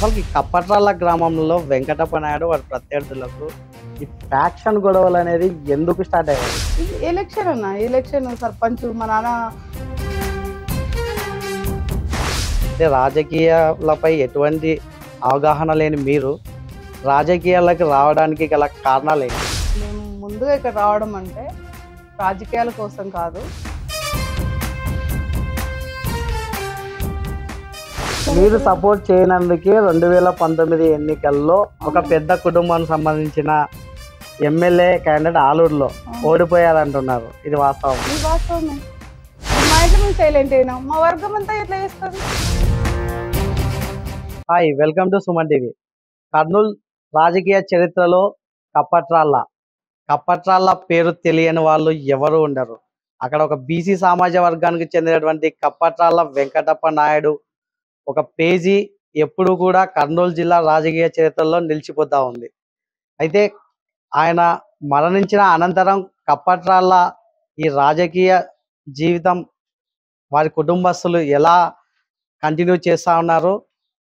అసలు ఈ కప్పట్రాల గ్రామంలో వెంకటప్ప నాయుడు వారి ప్రత్యర్థులకు ఈ ఫ్యాక్షన్ గొడవలు అనేది ఎందుకు స్టార్ట్ అయ్యాయి ఇది ఎలక్షన్ అన్న ఎలక్షన్ సర్పంచ్ మా నాన్న అంటే రాజకీయాలపై ఎటువంటి అవగాహన లేని మీరు రాజకీయాలకు రావడానికి గల కారణాలు ఏంటి మేము ముందుగా ఇక్కడ రావడం అంటే రాజకీయాల కోసం కాదు మీరు సపోర్ట్ చేయనందుకే రెండు వేల పంతొమ్మిది ఎన్నికల్లో ఒక పెద్ద కుటుంబానికి సంబంధించిన ఎమ్మెల్యే క్యాండిడేట్ ఆలూరులో ఓడిపోయారంటున్నారు ఇది వాస్తవం ఇది వాస్తవమే మా ఇంట్లో మేము సైలెంట్ అయినాం మా వర్గం అంతా ఎట్లా చేస్తుంది hi welcome to Suman TV Kurnool రాజకీయ చరిత్రలో కప్పట్రాళ్ళ కప్పట్రాళ్ళ పేరు తెలియని వాళ్ళు ఎవరు ఉండరు అక్కడ ఒక బీసీ సమాజ వర్గానికి చెందినటువంటి కప్పట్రాళ్ళ వెంకటప్ప నాయుడు ఒక పేజీ ఎప్పుడు కూడా కర్నూలు జిల్లా రాజకీయ చరిత్రలో నిలిచిపోతా ఉంది అయితే ఆయన మరణించిన అనంతరం కప్పట్రాళ్ళ ఈ రాజకీయ జీవితం వారి కుటుంబస్తులు ఎలా కంటిన్యూ చేస్తా ఉన్నారు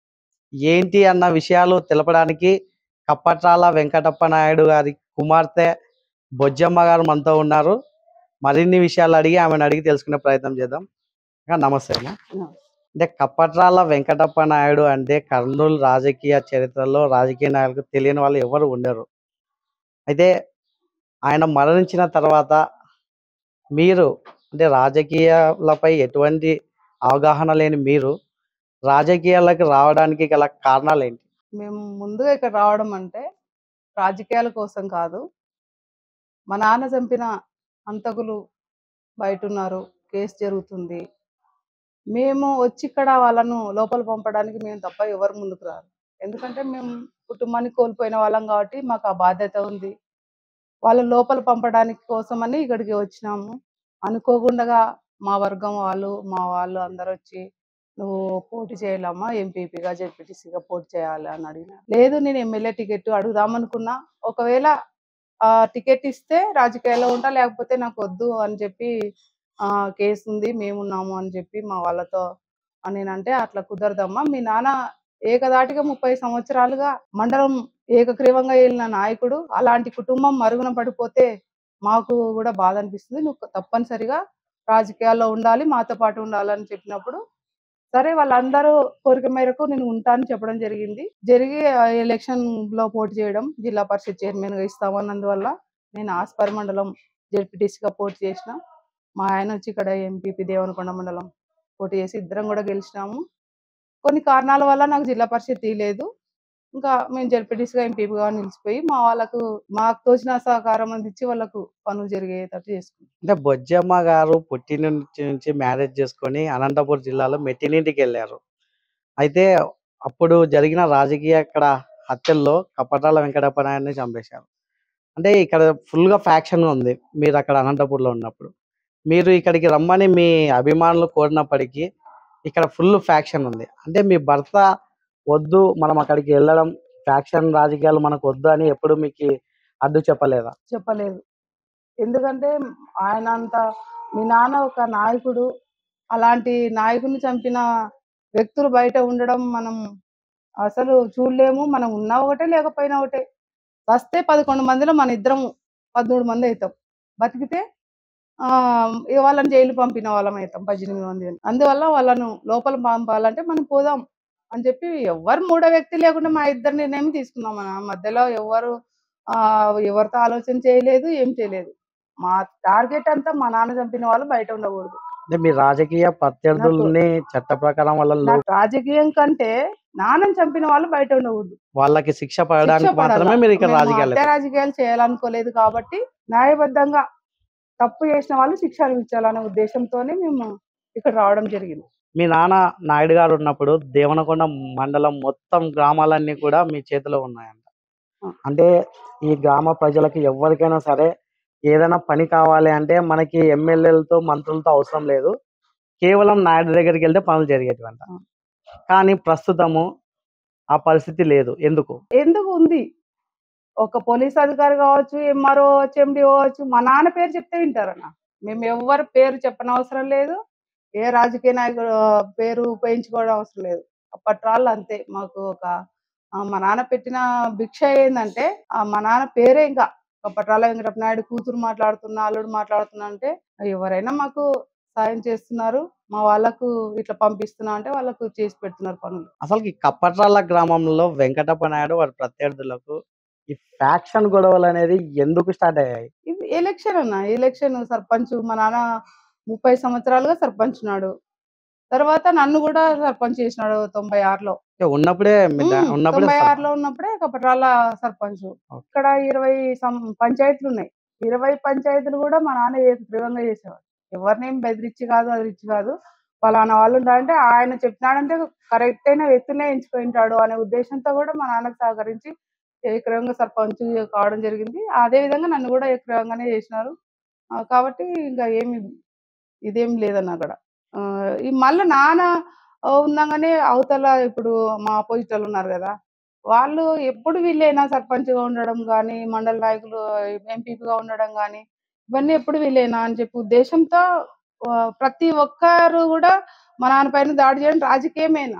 ఏంటి అన్న విషయాలు తెలపడానికి కప్పట్రాల వెంకటప్ప నాయుడు గారి కుమార్తె బొజ్జమ్మ గారు మనతో ఉన్నారు మరిన్ని విషయాలు అడిగి ఆమెను అడిగి తెలుసుకునే ప్రయత్నం చేద్దాం ఇంకా నమస్తే అమ్మ. అంటే కప్పట్రాల వెంకటప్ప నాయుడు అంటే కర్నూలు రాజకీయ చరిత్రలో రాజకీయ నాయకులకు తెలియని వాళ్ళు ఎవరు ఉండరు అయితే ఆయన మరణించిన తర్వాత మీరు అంటే రాజకీయాలపై ఎటువంటి అవగాహన లేని మీరు రాజకీయాలకు రావడానికి గల కారణాలు ఏంటి మేము ముందుగా ఇక్కడ రావడం అంటే రాజకీయాల కోసం కాదు మా నాన్న చంపిన హంతకులు బయట ఉన్నారు కేసు జరుగుతుంది మేము వచ్చి ఇక్కడ వాళ్ళను లోపల పంపడానికి మేము తప్ప ఎవరు ముందుకు రారు ఎందుకంటే మేము కుటుంబాన్ని కోల్పోయిన వాళ్ళం కాబట్టి మాకు ఆ బాధ్యత ఉంది వాళ్ళ లోపల పంపడానికి కోసమని ఇక్కడికి వచ్చినాము అనుకోకుండా మా వర్గం వాళ్ళు మా వాళ్ళు అందరు వచ్చి నువ్వు పోటీ చేయాలమ్మా ఎంపీపీగా జెడ్పీటీసీగా పోటీ చేయాలి అని అడిగిన లేదు నేను ఎమ్మెల్యే టికెట్ అడుగుదామనుకున్నా ఒకవేళ ఆ టికెట్ ఇస్తే రాజకీయాల్లో ఉంటా లేకపోతే నాకు వద్దు అని చెప్పి ఆ కేసు ఉంది మేమున్నాము అని చెప్పి మా వాళ్ళతో అని నేనంటే అట్లా కుదరదమ్మా మీ నాన్న ఏకదాటిగా ముప్పై సంవత్సరాలుగా మండలం ఏకగ్రీవంగా వెళ్ళిన నాయకుడు అలాంటి కుటుంబం మరుగున పడిపోతే మాకు కూడా బాధ అనిపిస్తుంది నువ్వు తప్పనిసరిగా రాజకీయాల్లో ఉండాలి మాతో పాటు ఉండాలని చెప్పినప్పుడు సరే వాళ్ళందరూ కోరిక మేరకు నేను ఉంటానని చెప్పడం జరిగింది జరిగి ఆ ఎలక్షన్ లో పోటీ చేయడం జిల్లా పరిషత్ చైర్మన్ గా ఇస్తామన్నందువల్ల నేను ఆస్పర్ మండలం జెడ్పీటీసీగా పోటీ చేసిన మా ఆయన వచ్చి ఇక్కడ ఎంపీపీ దేవనకొండ మండలం పోటీ చేసి ఇద్దరం కూడా గెలిచినాము కొన్ని కారణాల వల్ల నాకు జిల్లా పరిషత్ తీయలేదు ఇంకా మేము జెడ్పీటీసీగా ఎంపీపీగా నిలిచిపోయి మా వాళ్ళకు మాకు తోచిన సహకారం అందించి వాళ్ళకు పనులు జరిగేటట్టు చేసుకున్నాం అంటే బొజ్జమ్మ గారు పుట్టిన నుంచి నుంచి మ్యారేజ్ చేసుకొని అనంతపురం జిల్లాలో మెట్టినింటికి వెళ్ళారు అయితే అప్పుడు జరిగిన రాజకీయ ఇక్కడ హత్యల్లో కపటాల వెంకటప్ప నాయుడిని చంపేశారు అంటే ఇక్కడ full గా ఫ్యాక్షన్ ఉంది మీరు అక్కడ అనంతపూర్లో ఉన్నప్పుడు మీరు ఇక్కడికి రమ్మని మీ అభిమానులు కోరినప్పటికీ ఇక్కడ ఫుల్ ఫ్యాక్షన్ ఉంది అంటే మీ భర్త వద్దు మనం అక్కడికి వెళ్ళడం ఫ్యాక్షన్ రాజకీయాలు మనకు వద్దు అని ఎప్పుడు మీకు అడ్డు చెప్పలేదా చెప్పలేదు ఎందుకంటే ఆయన అంత మీ నాన్న ఒక నాయకుడు అలాంటి నాయకుడిని చంపిన వ్యక్తులు బయట ఉండడం మనం అసలు చూడలేము మనం ఉన్నా ఒకటే లేకపోయినా ఒకటే వస్తే పదకొండు మందిలో మన ఇద్దరం పదమూడు మంది అవుతాం బతికితే ఆ ఇక వాళ్ళని జైలు పంపిన వాళ్ళం అవుతాం పద్దెనిమిది మంది అందువల్ల వాళ్ళను లోపల పంపాలంటే మనం పోదాం అని చెప్పి ఎవరు మూడో వ్యక్తి లేకుండా మా ఇద్దరు నిర్ణయం తీసుకున్నాం మన మధ్యలో ఎవరు ఆ ఎవరితో ఆలోచన చేయలేదు ఏం చేయలేదు మా టార్గెట్ అంతా మా నాన్న చంపిన వాళ్ళు బయట ఉండకూడదు అంటే మీ రాజకీయ ప్రత్యర్థుల్ని చట్ట ప్రకారం వాళ్ళ నాకు రాజకీయం కంటే నాన్నని చంపిన వాళ్ళు బయట ఉండకూడదు వాళ్ళకి శిక్ష పడడానికి శిక్ష పడాలా. మాత్రమే మీరు ఇక్కడ మేము రాజకీయాలు హత్య రాజకీయాలు చేయాలనుకోలేదు కాబట్టి న్యాయబద్ధంగా తప్పు చేసిన వాళ్ళు శిక్ష అనుభవించాలనే ఉద్దేశంతోనే మేము ఇక్కడ రావడం జరిగింది మీ నాన్న నాయుడు గారు ఉన్నప్పుడు దేవనకొండ మండలం మొత్తం గ్రామాలన్నీ కూడా మీ చేతిలో ఉన్నాయంట ఆ. అంటే ఈ గ్రామ ప్రజలకి ఎవరికైనా సరే ఏదైనా పని కావాలి అంటే మనకి ఎమ్మెల్యేలతో మంత్రులతో అవసరం లేదు కేవలం నాయుడు దగ్గరికి వెళ్తే పనులు జరిగేటివంట ఆ. కానీ ప్రస్తుతము ఆ పరిస్థితి లేదు ఎందుకు ఎందుకు ఉంది ఒక పోలీస్ అధికారి కావచ్చు ఎంఆర్ఓ కావచ్చు ఎండి కావచ్చు మా నాన్న పేరు చెప్తే వింటారన్న మేము ఎవరి పేరు చెప్పనవసరం లేదు ఏ రాజకీయ నాయకుడు పేరు ఉపయోగించుకోవడం అవసరం లేదు అప్పటి వాళ్ళు అంతే మాకు ఒక ఆ, మా నాన్న పెట్టిన భిక్ష ఏంటంటే ఆ, మా నాన్న పేరే ఇంకా కప్పట్రాల వెంకటప్ప నాయుడు కూతురు మాట్లాడుతున్నా అల్లుడు మాట్లాడుతున్నా అంటే ఎవరైనా మాకు సాయం చేస్తున్నారు మా వాళ్ళకు ఇట్లా పంపిస్తున్నా అంటే వాళ్ళకు చేసి పెడుతున్నారు పనులు అసలు ఈ కప్పట్రాల గ్రామంలో వెంకటప్ప నాయుడు వారి ప్రత్యర్థులకు ఈ ఫ్యాక్షన్ గొడవలు అనేది ఎందుకు స్టార్ట్ అయ్యాయి ఇది ఎలక్షన్ అన్న ఎలక్షన్ సర్పంచ్ మా నాన్న ముప్పై సంవత్సరాలుగా సర్పంచ్ ఉన్నాడు తర్వాత నన్ను కూడా సర్పంచ్ చేసినాడు తొంభై ఆరులో అంటే ఉన్నప్పుడే మీ డా- ఉమ్, ఉన్నప్పుడే తొంభై సర్- ఆరులో ఉన్నప్పుడే కపట్రాల సర్పంచ్ ఇక్కడ ఇరవై సం- పంచాయతీలు ఉన్నాయి ఇరవై పంచాయతీలు కూడా మా నాన్న ఏకగ్రీవంగా చేసేవాడు ఎవరిని ఏం బెదిరించి కాదు అది ఇచ్చి కాదు పలానా వాళ్ళు ఉండాలంటే ఆయన చెప్పినాడంటే కరెక్ట్ అయిన వ్యక్తినే ఎంచుకుంటాడు అనే ఉద్దేశంతో కూడా మా నాన్నకు సహకరించి ఏకగ్రీవంగా సర్పంచ్ కావడం జరిగింది అదే విధంగా నన్ను కూడా ఏకగ్రీవంగానే చేసినారు ఆ, కాబట్టి ఇంకా ఏమి ఇదేం లేదన్న అక్కడ ఆ, ఈ మళ్ళీ నాన్న ఆ, ఉండంగానే అవతల ఇప్పుడు మా అపోజిట్ వాళ్ళు ఉన్నారు కదా వాళ్ళు ఎప్పుడు వీళ్ళైనా సర్పంచ్గా ఉండడం కానీ మండల నాయకులు ఎంపీగా ఉండడం కానీ ఇవన్నీ ఎప్పుడు వీళ్ళైనా అని చెప్పి ఉద్దేశంతో ఆ, ప్రతి ఒక్కరు కూడా మా నాన్న పైన దాడి చేయడం రాజకీయమేనా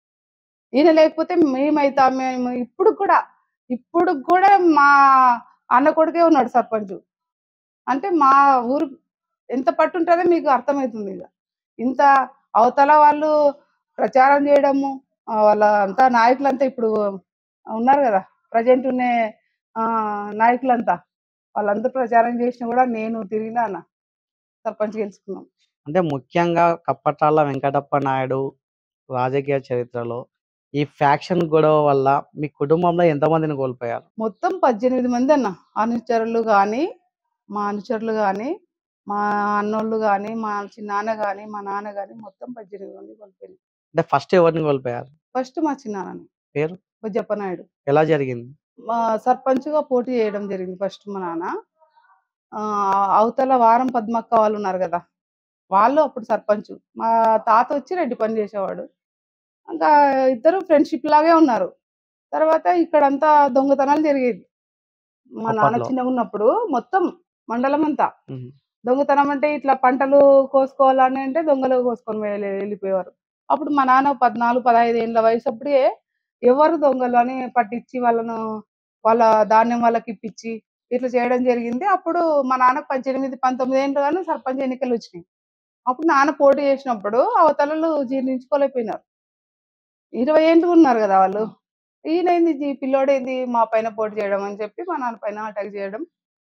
ఈయన లేకపోతే మేమైతా మేము ఇప్పుడు కూడా ఇప్పుడు కూడా మా అన్న కొడుకే ఉన్నాడు సర్పంచ్ అంటే మా ఊరు ఎంత పట్టు ఉంటుందో మీకు అర్థమవుతుంది ఇక ఇంత అవతల వాళ్ళు ప్రచారం చేయడము ఆ, వాళ్ళ అంతా నాయకులంతా ఇప్పుడు ఉన్నారు కదా ప్రజెంట్ ఉన్న ఆ, నాయకులంతా వాళ్ళంతా ప్రచారం చేసినా కూడా నేను తిరిగినా అన్న సర్పంచ్ గెలుచుకున్నాం అంటే ముఖ్యంగా కప్పట్రాల వెంకటప్ప నాయుడు రాజకీయ చరిత్రలో ఈ ఫ్యాక్షన్ గొడవ వల్ల మీ కుటుంబంలో ఎంతమందిని కోల్పోయారు మొత్తం పద్దెనిమిది మంది అన్న అనుచరులు కానీ మా అనుచరులు కానీ మా అన్నోళ్ళు కానీ మా చిన్నాన్న కానీ మా నాన్న కానీ మొత్తం పద్దెనిమిది మంది కోల్పోయింది అంటే ఫస్ట్ ఎవరిని కోల్పోయారు ఫస్ట్ మా చిన్నాన్నని పేరు? బొజ్జప్పనాయుడు ఎలా జరిగింది మా సర్పంచ్గా పోటీ చేయడం జరిగింది ఫస్ట్ మా నాన్న ఆ, అవతల వారం పద్మక్క వాళ్ళు ఉన్నారు కదా వాళ్ళు అప్పుడు సర్పంచ్ మా తాత వచ్చి రెడ్డి పని చేసేవాడు ఇంకా ఇద్దరు ఫ్రెండ్షిప్ లాగే ఉన్నారు తర్వాత ఇక్కడంతా దొంగతనాలు జరిగేది మా నాన్న అప్పట్లో. చిన్నగా ఉన్నప్పుడు మొత్తం మండలం అంతా మ్మ్. దొంగతనం అంటే ఇట్లా పంటలు కోసుకోవాలని అంటే దొంగలు కోసుకొని వెళ్ళి- వెళ్ళిపోయేవారు అప్పుడు మా నాన్న పద్నాలుగు పదహైదు ఏళ్ళ వయసు అప్పుడే ఎవరు దొంగలు అని పట్టించి వాళ్ళను వాళ్ళ ధాన్యం వాళ్ళకి ఇప్పించి ఇట్లా చేయడం జరిగింది అప్పుడు మా నాన్నకు పద్దెనిమిది పంతొమ్మిది ఏళ్ళు కానీ సర్పంచ్ ఎన్నికలు వచ్చినాయి అప్పుడు నాన్న పోటీ చేసినప్పుడు అవతలలు జీర్ణించుకోలేకపోయినారు ఇరవై ఏళ్ళు ఉన్నారు కదా వాళ్ళు ఈయనైంది జీ- పిల్లోడేంది మా పైన పోటీ చేయడం అని చెప్పి మా నాన్న పైన అటాక్ చేయడం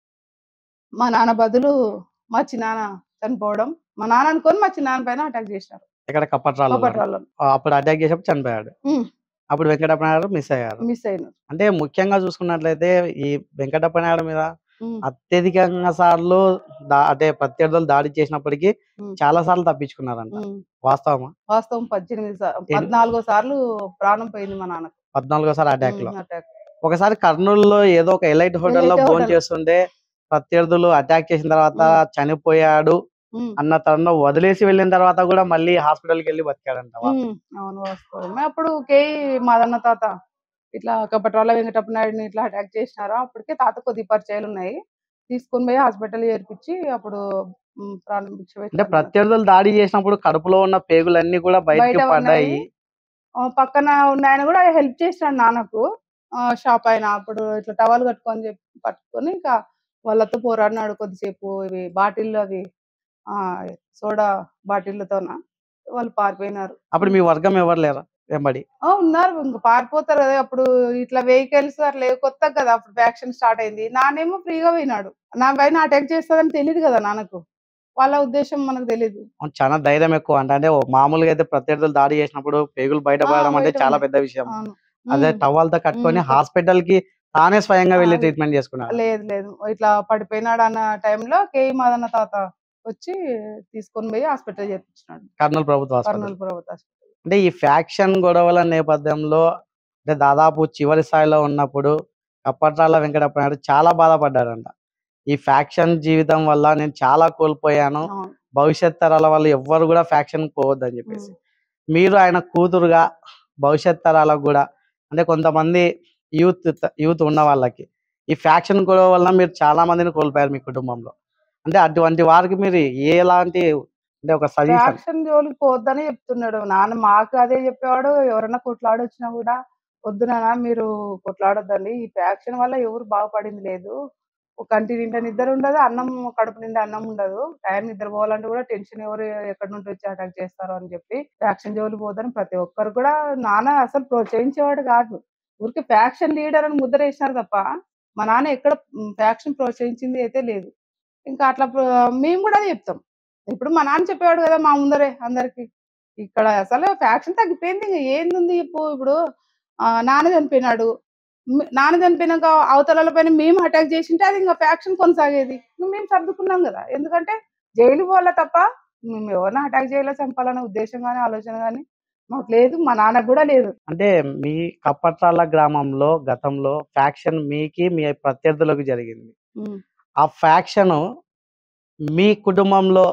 మా నాన్న బదులు మా చిన్నాన్న చనిపోవడం మా నాన్న అనుకొని మా చిన్నాన్న పైన అటాక్ చేసినారు ఇక్కడ కప్పట్రాల కోపట్రాల్లో అప్పుడు అటాక్ చేసినప్పుడు చనిపోయాడు మ్మ్. అప్పుడు వెంకటప్ప నాయుడు మిస్ అయ్యారు మిస్ అయినారు అంటే ముఖ్యంగా చూసుకున్నట్లయితే ఈ వెంకటప్ప నాయుడు మీద మ్మ్. అత్యధికంగా సార్లు దా- అంటే ప్రత్యర్థులు దాడి చేసినప్పటికీ మ్మ్. చాలా సార్లు తప్పించుకున్నారంట మ్మ్. వాస్తవమా వాస్తవం పద్దెనిమిది సా- పద్నాలుగో సార్లు ప్రాణం పోయింది మా నాన్నకు పద్నాలుగోసారి అటాక్ లో అటాక్ ఒకసారి కర్నూలులో ఏదో ఒక ఎలైట్ హోటల్లో Elite భోజనం hotel. చేస్తుంటే ప్రత్యర్థులు అటాక్ చేసిన తర్వాత చనిపోయాడు అన్న తరుణంలో వదిలేసి వెళ్ళిన తర్వాత కూడా మళ్ళీ హాస్పిటల్కి వెళ్ళి బతికాడంట ఉమ్, అవును వాస్తవమే అప్పుడు కేయి మాదన్న తాత ఇట్లా కపట్రాల వెంకటప్ప నాయుడిని ఇట్లా అటాక్ చేసినారు అప్పటికే తాత కొద్ది పరిచయాలు ఉన్నాయి తీసుకొని పోయి హాస్పిటల్ చేర్పించి అప్పుడు ఉమ్, ప్రాణం భిక్ష అంటే పెట్టారు. ప్రత్యర్థులు దాడి చేసినప్పుడు కడుపులో ఉన్న పేగులన్నీ కూడా బయటకి బయట పడ్డాయి ఉన్నాయి. ఆ, పక్కన ఉన్న ఆయన కూడా హెల్ప్ చేసినాడు నాన్నకు షాప్ ఆయన అప్పుడు ఇట్లా టవల్ కట్టుకొని చెప్పి పట్టుకొని ఇంకా వాళ్ళతో పోరాడినాడు కొద్దిసేపు ఇవి బాటిల్ అవి ఆ సోడా బాటిళ్ళతోన వాళ్ళు పారిపోయినారు అప్పుడు మీ వర్గం ఎవరు లేరా వెంబడి ఆ, ఉన్నారు ఇంక పారిపోతారు కదా అప్పుడు ఇట్లా వెహికల్స్ అట్లా ఏ కొత్త కదా అప్పుడు వ్యాక్సిన్ స్టార్ట్ అయింది నానేమో ఫ్రీగా పోయినాడు నా పైన అటాక్ చేస్తుందని తెలియదు కదా నాన్నకు వాళ్ళ ఉద్దేశం మనకు తెలియదు అవును, చాలా ధైర్యం ఎక్కువ అంటే అంటే ఓ మామూలుగా అయితే ప్రత్యర్థులు దాడి చేసినప్పుడు పేగులు బయటపడడం అంటే బయట చాలా ఉన్నాయి. పెద్ద విషయం అవును అదే ఉమ్. టవల్ తో కట్టుకొని ఉమ్. హాస్పిటల్ కి తానే స్వయంగా వెళ్ళి ఆ, ట్రీట్మెంట్ చేసుకున్నాడు లేదు లేదు ఇట్లా పడిపోయినాడు అన్న టైంలో కేఈ మాదన్న తాత వచ్చి తీసుకొని పోయి హాస్పిటల్ చేర్పించినాడు కర్నూలు ప్రభుత్వ హాస్పిటల్ కర్నూలు ప్రభుత్వ హాస్పిటల్ అంటే ఈ ఫ్యాక్షన్ గొడవల నేపథ్యంలో అంటే దాదాపు చివరి స్థాయిలో ఉన్నప్పుడు కప్పట్రాల వెంకటప్ప నాయుడు చాలా బాధపడ్డాడంట ఈ ఫ్యాక్షన్ జీవితం వల్ల నేను చాలా కోల్పోయాను అవును. భవిష్యత్ తరాల వాళ్ళు ఎవ్వరు కూడా ఫ్యాక్షన్ పోవద్దని చెప్పేసి ఉమ్. మీరు ఆయన కూతురుగా భవిష్యత్ తరాలకు కూడా అంటే కొంతమంది యూత్ యూత్ ఉన్న వాళ్ళకి ఈ ఫ్యాక్షన్ గొడవ వల్ల మీరు చాలా మందిని కోల్పోయారు మీ కుటుంబంలో అంటే అటువంటి వారికి మీరు ఎలాంటి అంటే ఒక సజెషన్ యాక్షన్ జోలికి పోవద్దని చెప్తున్నాడు నాన్న మాకు అదే చెప్పేవాడు ఎవరైనా కొట్లాడి వచ్చినా కూడా వద్దు నాన్న మీరు కొట్లాడొద్దండి ఈ ఫ్యాక్షన్ వల్ల ఎవరు బాగుపడింది లేదు ఒక కంటి నిండా నిద్ర ఉండదు అన్నం కడుపు నిండా అన్నం ఉండదు టైం నిద్ర పోవాలంటే కూడా టెన్షన్ ఎవరు ఎక్కడి నుండి వచ్చి అటాక్ చేస్తారో అని చెప్పి ఫ్యాక్షన్ జోలి పోదని ప్రతి ఒక్కరు కూడా నాన్న అసలు ప్రోత్సహించేవాడు కాదు ఊరికి ఫ్యాక్షన్ లీడర్ అని ముద్ర వేసినారు తప్ప మా నాన్న ఎక్కడ ఫ్యాక్షన్ ప్రోత్సహించింది అయితే లేదు ఇంకా అట్లా ప్రో- మేము కూడా అదే చెప్తాం ఇప్పుడు మా నాన్న చెప్పేవాడు కదా మా ముందరే అందరికి ఇక్కడ అసలు ఫ్యాక్షన్ తగ్గిపోయింది ఇంకా ఏంది ఉంది ఇప్పుడు ఇప్పుడు ఆ, నాన్న చనిపోయినాడు మ్- నాన్న చనిపోయినాక అవతల పైన మేము అటాక్ చేసింటే అది ఇంకా ఫ్యాక్షన్ కొనసాగేది ఇంకా మేము సర్దుకున్నాం కదా ఎందుకంటే జైలు పోలే తప్ప మేము ఎవరిని అటాక్ చేయాలో చంపాలనే ఉద్దేశం కానీ ఆలోచన కానీ మాకు లేదు మా నాన్నకు కూడా లేదు అంటే మీ కప్పట్రాల గ్రామంలో గతంలో ఫ్యాక్షన్ మీకి మీ ప్రత్యర్థులకు జరిగింది ఉమ్. ఆ ఫ్యాక్షన్ మీ కుటుంబంలో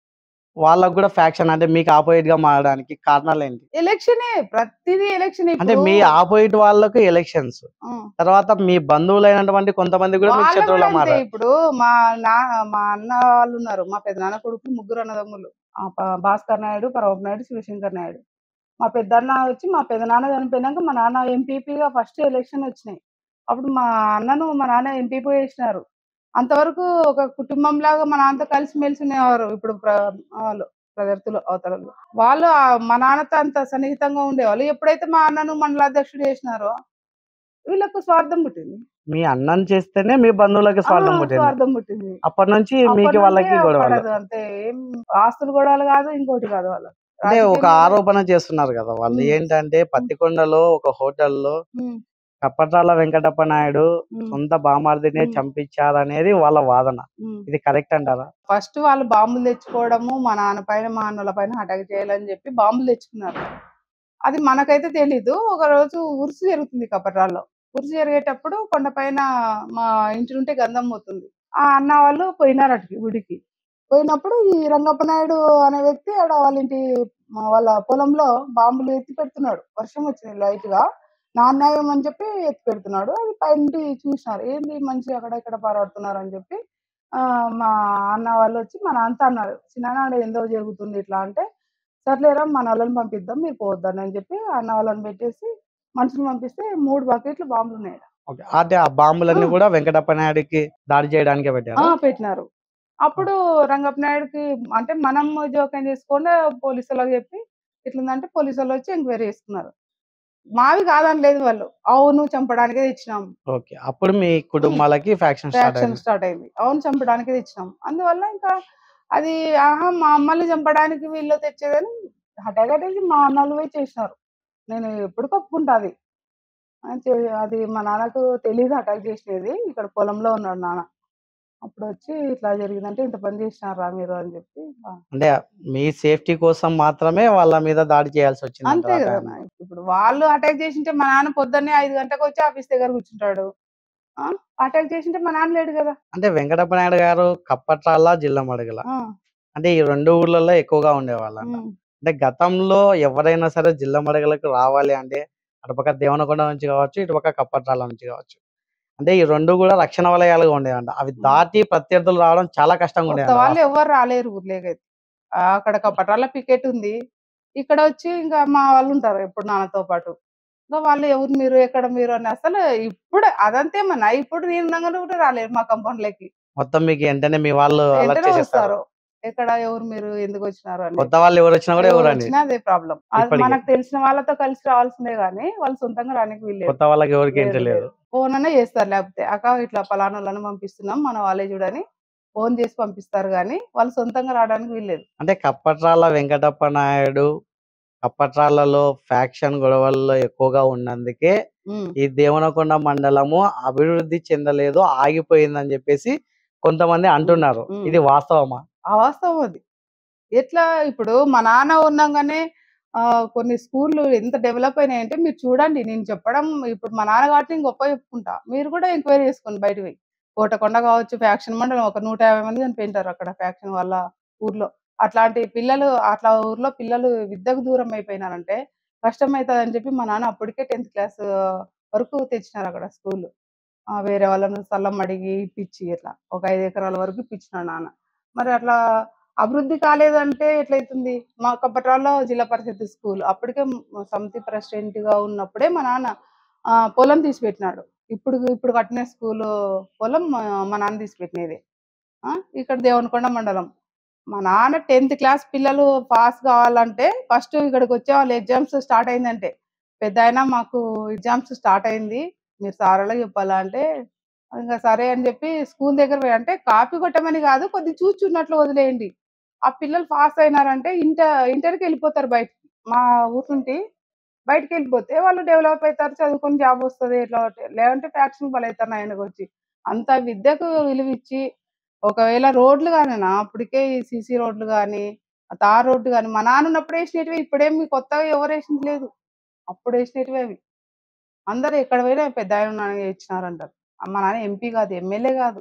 వాళ్ళకు కూడా ఫ్యాక్షన్ అంటే మీకు ఆపోజిట్ గా మారడానికి కారణాలు ఏంటి ఎలక్షనే ప్రతిదీ ఎలక్షన్ అంటే మీ ఆపోజిట్ వాళ్ళకు ఎలక్షన్స్ తర్వాత మీ బంధువులైనటువంటి కొంతమంది కూడా మీకు శత్రువులా మారారు ఇప్పుడు మా నా మా అన్న వాళ్ళు ఉన్నారు మా పెద్దనాన్న కొడుకు ముగ్గురు అన్నదమ్ములు ఆ ప- భాస్కర్ నాయుడు పరవపు నాయుడు శివశంకర్ నాయుడు మా పెద్దన్న వచ్చి మా పెద్దనాన్న చనిపోయినాక మా నాన్న ఎంపీపీగా ఫస్ట్ ఎలక్షన్ వచ్చినాయి అప్పుడు మా అన్నను మా నాన్న ఎంపీపీ చేసినారు అంతవరకు ఒక కుటుంబం లాగా మా నాన్నతో కలిసి మెలిసి ఉండేవారు ఇప్పుడు ప్ర- వాళ్ళు ప్రదర్శులు అవతలలో వాళ్ళు ఆ మా నాన్నతో అంత సన్నిహితంగా ఉండేవాళ్ళు ఎప్పుడైతే మా అన్నను మండల అధ్యక్షుడు చేసినారో వీళ్ళకు స్వార్థం పుట్టింది మీ అన్నం చేస్తేనే మీ బంధువులకి స్వార్థం ఆ, పుట్టింది స్వార్థం పుట్టింది అప్పటి నుంచి అప్పటి మీకు నుండి వాళ్ళకి గొడవలు పడదు అంతే ఏం ఆస్తులు గొడవలు కాదు ఇంకోటి కాదు వాళ్ళ అంటే ఒక ఆరోపణ చేస్తున్నారు కదా వాళ్ళు ఉమ్. ఏంటంటే పత్తికొండలో ఒక హోటల్లో కప్పట్రాల వెంకటప్ప నాయుడు సొంత బామార్దినే ఉమ్. చంపించారనేది వాళ్ళ వాదన ఇది కరెక్ట్ అంటారా ఫస్ట్ వాళ్ళు బాంబులు తెచ్చుకోవడము మా నాన్న పైన మా అన్నల పైన అటాక్ చేయాలని చెప్పి బాంబులు తెచ్చుకున్నారు అది మనకైతే తెలీదు ఒక రోజు ఉరుసు జరుగుతుంది కపట్రాల్లో ఉరుసు జరిగేటప్పుడు కొండపైన మా ఇంటి నుంటే గంధం పోతుంది ఆ అన్న వాళ్ళు పోయినారు అటుకి గుడికి పోయినప్పుడు ఈ రంగప్ప నాయుడు అనే వ్యక్తి ఆడ వాళ్ళ ఇంటి మా వాళ్ళ పొలంలో బాంబులు ఎత్తి పెడుతున్నాడు వర్షం వచ్చింది లైట్ గా నాణ్యాయం అని చెప్పి ఎత్తి పెడుతున్నాడు అది పైన చూసినారు ఏంది మంచి అక్కడ ఇక్కడ పారాడుతున్నారు అని చెప్పి ఆ మా అన్న వాళ్ళు వచ్చి మా నాన్నతో అన్నారు చిన్ననాడు ఏందో జరుగుతుంది ఇట్లా అంటే సర్లేరా మన వాళ్ళని పంపిద్దాం మీరు పోవద్దని అని చెప్పి అన్న వాళ్ళని పెట్టేసి మనుషులు పంపిస్తే మూడు బకెట్లు బాంబులు ఉన్నాయి ఓకే అంటే ఆ బాంబులన్నీ ఆ. కూడా వెంకటప్ప నాయుడుకి దాడి చేయడానికే ఆ, పెట్టారు పెట్టినారు అప్పుడు రంగప్ప నాయుడుకి అంటే మనం జోక్యం చేసుకొని పోలీసు వాళ్ళకి చెప్పి ఇట్లుందంటే పోలీసు వాళ్ళు వచ్చి ఎంక్వైరీ చేసుకున్నారు మావి కాదని లేదు వాళ్ళు అవును చంపడానికే తెచ్చినాం ఓకే అప్పుడు మీ కుటుంబాలకి ఫ్యాక్షన్ స్టార్ట్ రియాక్షన్ అయింది స్టార్ట్ అయింది అవును చంపడానికి తెచ్చినాం అందువల్ల ఇంకా అది ఆహా మా అమ్మల్ని చంపడానికి వీళ్ళు తెచ్చేదని హఠాగట్టేసి మా అన్నలు పోయి చేసినారు నేను ఎప్పుడు కప్పుకుంటా అది ఆ చే- అది మా నాన్నకు తెలియదు అటాక్ చేసినది ఇక్కడ పొలంలో ఉన్నాడు నాన్న అప్పుడు వచ్చి ఇట్లా జరిగిందంటే ఇంత పని చేసినారా మీరు అని చెప్పి ఆ, అంటే మీ సేఫ్టీ కోసం మాత్రమే వాళ్ళ మీద దాడి చేయాల్సి వచ్చింది అంతే అంటారా? కదా నాయ్. ఇప్పుడు వాళ్ళు అటాక్ చేసింటే మా నాన్న పొద్దున్నే ఐదు గంటలకు వచ్చి ఆఫీస్ దగ్గర కూర్చుంటాడు అటాక్ చేసింటే మా నాన్న లేడు కదా అంటే వెంకటప్ప నాయుడు గారు కప్పట్రాల జిల్లా మడగల ఆ, అంటే ఈ రెండు ఊర్లలో ఎక్కువగా ఉండేవాళ్ళంట ఉమ్, అంటే గతంలో ఎవరైనా సరే జిల్లా మడగలకు రావాలి అంటే అటుపక్క దేవనకొండ నుంచి కావచ్చు ఇటుపక్క కప్పట్రాల నుంచి కావచ్చు అంటే ఈ రెండు కూడా రక్షణ వలయాలుగా ఉండేవంట అవి దాటి ప్రత్యర్థులు రావడం చాలా కష్టంగా కొత్త ఉండేది వాళ్ళు ఎవరు రాలేరు ఊర్లేకైతే ఆ, అక్కడ కపటాల పికెట్ ఉంది ఇక్కడ వచ్చి ఇంకా మా వాళ్ళు ఉంటారు ఎప్పుడు నాన్నతో పాటు ఇంకా వాళ్ళు ఎవరు మీరు ఎక్కడ మీరు అని అసలు ఇప్పుడు అదంతే మన ఇప్పుడు నేను ఉండగానే కూడా రాలేరు మా కంపౌండ్ లకి మొత్తం మీకు వెంటనే మీ వాళ్ళు అలర్ట్ వెంటనే చేసేస్తారు వస్తారు ఎక్కడ ఎవరు మీరు ఎందుకు వచ్చినారు అని కొత్త వాళ్ళు ఎవరు వచ్చినా కూడా ఎవరు ఎవరండి వచ్చినా అదే ప్రాబ్లం అది ఇప్పటికే. మనకు తెలిసిన వాళ్ళతో కలిసి రావాల్సిందే గానీ వాళ్ళు సొంతంగా రానికి వీల్లేదు కొత్త వాళ్ళకి ఎవరికి లేదు, ఏంటి లేదు లేదు. ఫోన్ అనే చేస్తారు లేకపోతే అక్క ఇట్లా పలానా వాళ్ళని పంపిస్తున్నాం మన వాళ్ళే చూడని ఫోన్ చేసి పంపిస్తారు కానీ వాళ్ళు సొంతంగా రావడానికి వీల్లేదు అంటే కప్పట్రాల వెంకటప్ప నాయుడు కప్పట్రాలలో ఫ్యాక్షన్ గొడవల్లో ఎక్కువగా ఉన్నందుకే ఉమ్. ఈ దేవనకొండ మండలము అభివృద్ధి చెందలేదు ఆగిపోయిందని చెప్పేసి కొంతమంది అంటున్నారు ఉమ్. ఇది వాస్తవమా అవాస్తవం అది ఎట్లా ఇప్పుడు మా నాన్న ఉన్నాగానే ఆ, కొన్ని స్కూళ్ళు ఎంత డెవలప్ అయినాయంటే మీరు చూడండి నేను చెప్పడం ఇప్పుడు మా నాన్న కాబట్టి నేను గొప్ప చెప్పుకుంటా మీరు కూడా ఎంక్వైరీ చేసుకోండి బయట పోయి కోటకొండ కావచ్చు ఫ్యాక్షన్ మండలం ఒక నూట యాభై మంది చనిపోయింటారు అక్కడ ఫ్యాక్షన్ వాళ్ళ ఊర్లో అట్లాంటి పిల్లలు అట్లా ఊర్లో పిల్లలు విద్యకు దూరం అయిపోయినారంటే కష్టం అవుతుంది అని చెప్పి మా నాన్న అప్పటికే టెన్త్ క్లాస్ వరకు తెచ్చినారు అక్కడ స్కూల్ వేరే వాళ్ళని స్థలం అడిగి ఇప్పించి ఇట్లా ఒక ఐదు ఎకరాల వరకు ఇప్పించినాడు నాన్న మరి అట్లా అభివృద్ధి కాలేదంటే ఎట్లయితుంది మా కప్పట్రాల్లో జిల్లా పరిషత్ స్కూల్ అప్పటికే మ- సమితి ప్రెసిడెంట్ గా ఉన్నప్పుడే మా నాన్న ఆ, పొలం తీసి పెట్టినాడు ఇప్పుడు ఇప్పుడు కట్టిన స్కూల్ పొలం మా మా నాన్న తీసి పెట్టినది ఆ, ఇక్కడ దేవనకొండ మండలం మా నాన్న టెన్త్ క్లాస్ పిల్లలు పాస్ కావాలంటే ఫస్ట్ ఇక్కడికి వచ్చే వాళ్ళు ఎగ్జామ్స్ స్టార్ట్ అయిందంటే పెద్ద అయినా మాకు ఎగ్జామ్స్ స్టార్ట్ అయింది మీరు సార్లో చెప్పాలా అంటే ఇంకా సరే అని చెప్పి స్కూల్ దగ్గర పోయి అంటే కాపీ కొట్టమని కాదు కొద్ది చూచున్నట్లు వదిలేయండి ఆ పిల్లలు పాస్ అయినారంటే ఇంటర్ ఇంటర్కి వెళ్ళిపోతారు బయటికి మా ఊరు నుండి బయటికి వెళ్ళిపోతే వాళ్ళు డెవలప్ అవుతారు చదువుకొని జాబ్ వస్తుంది ఇట్లా ఒకటి. లేదంటే ఫ్యాక్షన్ బలవుతారు ఆయనకు వచ్చి అంత విద్యకు విలువ ఇచ్చి ఒకవేళ రోడ్లు కానినా అప్పటికే ఈ సీసీ రోడ్లు కానీ తార్ రోడ్డు కానీ మా నాన్న ఉన్నప్పుడు వేసినవి ఇప్పుడేమి కొత్తగా ఎవరు వేసింది లేదు అప్పుడు వేసినవి అవి అందరూ ఎక్కడ పోయినా పెద్ద ఆయన ఉన్నాయని ఇచ్చినారంటారు మా నాన్న ఎంపీ కాదు ఎమ్మెల్యే కాదు